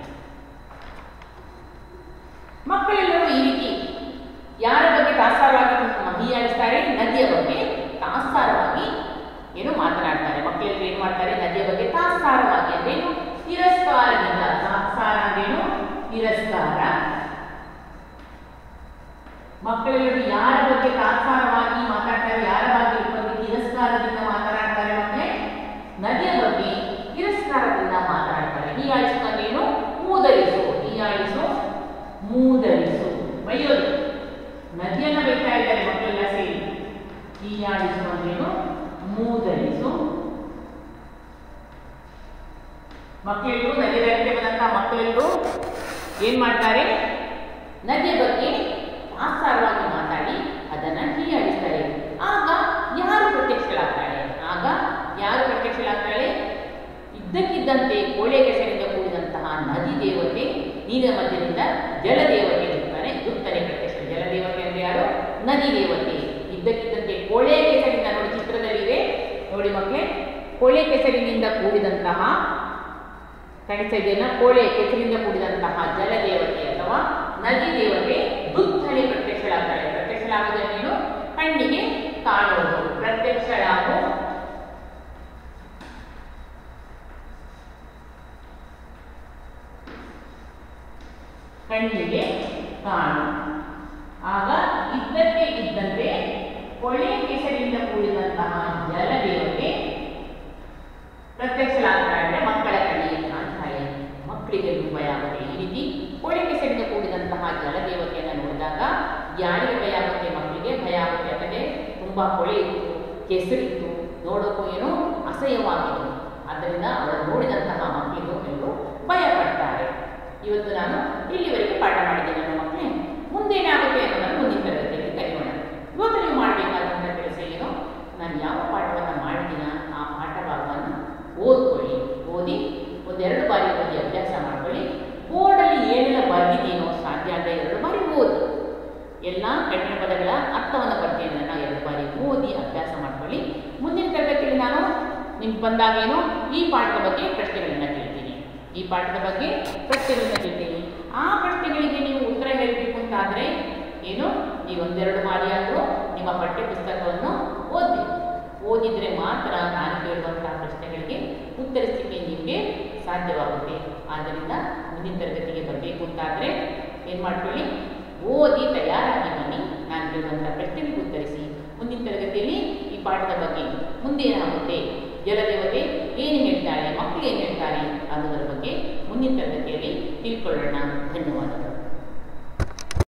ಮಕ್ಕಳೆಲ್ಲರೂ ಈ ರೀತಿ ಯಾರ ಬಗ್ಗೆ ತಾತ್ಸಾರವಾಗಿ ಹೀಯಾಳಿಸ್ತಾರೆ ನದಿಯ ಬಗ್ಗೆ ತಾತ್ಸಾರವಾಗಿ ಏನು ಮಾತನಾಡ್ತಾರೆ ಮಕ್ಕಳೆಲ್ಲರೂ ಏನು ಮಾಡ್ತಾರೆ ನದಿಯ ಬಗ್ಗೆ ತಾತ್ಸಾರವಾಗಿ ಅಂದ್ರೇನು ತಿರಸ್ಕಾರದಿಂದ ತಾತ್ಸಾರ ಅಂದ್ರೇನು ತಿರಸ್ಕಾರ ಮಕ್ಕಳೆಲ್ಲರೂ ಯಾರ ಬಗ್ಗೆ ತಾತ್ಸಾರವಾಗಿ ಮಾತಾಡ್ತಾರೆ ಯಾರ ಬಗ್ಗೆ ಬಗ್ಗೆ ತಿರಸ್ಕಾರದಿಂದ ಮಾತನಾಡ್ತಾರೆ ಮಕ್ಕಳೇ ನದಿಯ ಬಗ್ಗೆ ತಿರಸ್ಕಾರದಿಂದ ಮಾತನಾಡ್ತಾರೆ ಹೀಯಾಳಿಸುವುದೇನು ಮೂದಲಿಸು ಹೀಯಾಳಿಸು ಮೂದಲಿಸು ಬೈಯೋದು ನದಿಯನ್ನ ಬೈತಾ ಇದ್ದಾರೆ ಮಕ್ಕಳೆಲ್ಲ ಸೇರಿ ಹೀಯಾಳಿಸು ಅಂದ್ರೇನು ಮೂದಲಿಸು ಮಕ್ಕಳೆಲ್ಲರೂ ನದಿಯ ದಂಡೆ ಬಂದಂತಹ ಮಕ್ಕಳೆಲ್ಲರೂ ಏನ್ ಮಾಡ್ತಾರೆ ನದಿಯ ಬಗ್ಗೆ ಆಸಾರವಾಗಿ ಮಾತಾಡಿ ಅದನ್ನ ಹೀಯಾಳಿಸ್ತಾರೆ ಆಗ ಯಾರು ಪ್ರತ್ಯಕ್ಷಳಾಗ್ತಾಳೆ ಆಗ ಯಾರು ಪ್ರತ್ಯಕ್ಷಳಾಗ್ತಾಳೆ ಇದ್ದಕ್ಕಿದ್ದಂತೆ ಕೋಳೆ ಕೆಸರಿಂದ ಕೂಡಿದಂತಹ ನದಿ ದೇವತೆ ನೀರ ಮಧ್ಯದಿಂದ ಜಲದೇವತೆ ಇರ್ತಾನೆ ದುತ್ತನೆ ಪ್ರತ್ಯಕ್ಷ ಜಲದೇವತೆ ಅಂದ್ರೆ ಯಾರು ನದಿ ದೇವತೆ ಇದ್ದಕ್ಕಿದ್ದಂತೆ ಕೋಳೆ ಕೆಸರಿಂದ ನೋಡಿ ಚಿತ್ರದಲ್ಲಿದೆ ನೋಡಿ ಮಕ್ಕಳೇ ಕೋಳೆ ಕೆಸರಿನಿಂದ ಕೂಡಿದಂತಹ ಕಾಣಿಸ್ತಾ ಇದೆಯಲ್ಲ ಕೋಳೆ ಕೆಸರಿಂದ ಕೂಡಿದಂತಹ ಜಲದೇವತೆ ಅಥವಾ ನದಿ ದೇವತೆ ದುತ್ತನೆ ಪ್ರತ್ಯಕ್ಷಳಾಗ್ತಾಳೆ ಪ್ರತ್ಯಕ್ಷಳಾಗುವುದನ್ನೇನು ಕಣ್ಣಿಗೆ ಕಾಣುವುದು ಪ್ರತ್ಯಕ್ಷಳಾಗು ಕಣ್ಣಿಗೆ ಕಾಣು ಆಗ ಇದ್ದಕ್ಕೆ ಇದ್ದಂತೆ ಕೊಳೆ ಕೆಸರಿಂದ ಕೂಡಿದಂತಹ ಜಲದೇವತೆ ಪ್ರತ್ಯಕ್ಷಳಾಗ್ತಾಳೆ ಮಕ್ಕಳ ಕಣ್ಣಿಗೆ ಕಾಣ್ತಾಳೆ ಮಕ್ಕಳಿಗೆ ಭಯ ಆಗುತ್ತೆ ಈ ರೀತಿ ಕೊಳೆ ಕೆಸರಿಂದ ಕೂಡಿದಂತಹ ಜಲದೇವತೆಯನ್ನು ನೋಡಿದಾಗ ಯಾರಿಗೆ ಭಯ ಆಗುತ್ತೆ ಮಕ್ಕಳಿಗೆ ಭಯ ಆಗುತ್ತೆ ಯಾಕಂದರೆ ತುಂಬ ಕೊಳೆ ಇತ್ತು ಕೆಸರಿತ್ತು ನೋಡೋಕ್ಕೂ ಏನೋ ಅಸಹ್ಯವಾಗಿತ್ತು ಆದ್ದರಿಂದ ಅವಳು ನೋಡಿದಂತಹ ಮಕ್ಕಳಿಗೂ ಎಲ್ಲರೂ ಭಯ ಪಡ್ತಾರೆ ಇವತ್ತು ನಾನು ಇಲ್ಲಿವರೆಗೆ ಪಾಠ ಮಾಡಿದ್ದೇನೆ ನನ್ನ ಮಕ್ಕಳೇ ಮುಂದೇನಾಗುತ್ತೆ ಅನ್ನೋದನ್ನು ಮುಂದಿನ ತರಗತಿಯಲ್ಲಿ ಕಲಿಯೋಣ ಇವತ್ತು ನೀವು ಮಾಡಬೇಕಾದಂಥ ಕೆಲಸ ಏನು ನಾನು ಯಾವ ಪಾಠವನ್ನು ಮಾಡಿದ್ದೀನ ಆ ಪಾಠ ಭಾಗವನ್ನು ಓದ್ಕೊಳ್ಳಿ ಓದಿ ಒಂದೆರಡು ಬಾರಿ ಓದಿ ಅಭ್ಯಾಸ ಮಾಡ್ಕೊಳ್ಳಿ ಬೋರ್ಡಲ್ಲಿ ಏನೆಲ್ಲ ಬರೆದಿದ್ದೀನೋ ಸಾಧ್ಯ ಆದ ಎರಡು ಬಾರಿ ಓದಿ ಎಲ್ಲ ಕಠಿಣ ಪದಗಳ ಅರ್ಥವನ್ನು ಬರ್ತೀನಿ ನಾನು ಎರಡು ಬಾರಿ ಓದಿ ಅಭ್ಯಾಸ ಮಾಡ್ಕೊಳ್ಳಿ ಮುಂದಿನ ತರಗತಿಯಲ್ಲಿ ನಾನು ನಿಮ್ಗೆ ಬಂದಾಗೇನು ಈ ಪಾಠದ ಬಗ್ಗೆ ಪ್ರಶ್ನೆಗಳನ್ನು ಕೇಳ್ತೀನಿ ಈ ಪಾಠದ ಬಗ್ಗೆ ಪ್ರಶ್ನೆಗಳನ್ನ ಕೇಳ್ತೀನಿ ಆ ಪ್ರಶ್ನೆಗಳಿಗೆ ನೀವು ಉತ್ತರ ಹೇಳಬೇಕು ಅಂತಾದರೆ ಏನು ನೀವು ಒಂದೆರಡು ಬಾರಿ ಆದರೂ ನಿಮ್ಮ ಪಠ್ಯ ಪುಸ್ತಕವನ್ನು ಓದಿ ಓದಿದರೆ ಮಾತ್ರ ನಾನು ಕೇಳುವಂತಹ ಪ್ರಶ್ನೆಗಳಿಗೆ ಉತ್ತರಿಸಲಿಕ್ಕೆ ನಿಮಗೆ ಸಾಧ್ಯವಾಗುತ್ತೆ ಆದ್ದರಿಂದ ಮುಂದಿನ ತರಗತಿಗೆ ಬರಬೇಕು ಅಂತಾದರೆ ಏನು ಮಾಡ್ಕೊಳ್ಳಿ ಓದಿ ತಯಾರಾಗಿ ಬನ್ನಿ ನಾನು ಕೇಳುವಂಥ ಪ್ರಶ್ನೆಗಳಿಗೆ ಉತ್ತರಿಸಿ ಮುಂದಿನ ತರಗತಿಯಲ್ಲಿ ಈ ಪಾಠದ ಬಗ್ಗೆ ಮುಂದೆ ಏನಾಗುತ್ತೆ ಜಲದೇವತೆ ಏನು ಹೇಳ್ತಾಳೆ ಮಕ್ಕಳು ಏನು ಹೇಳ್ತಾರೆ ಅನ್ನೋದರ ಬಗ್ಗೆ ಮುಂದಿನ ತರಗತಿಯಲ್ಲಿ ತಿಳ್ಕೊಳ್ಳೋಣ ಧನ್ಯವಾದಗಳು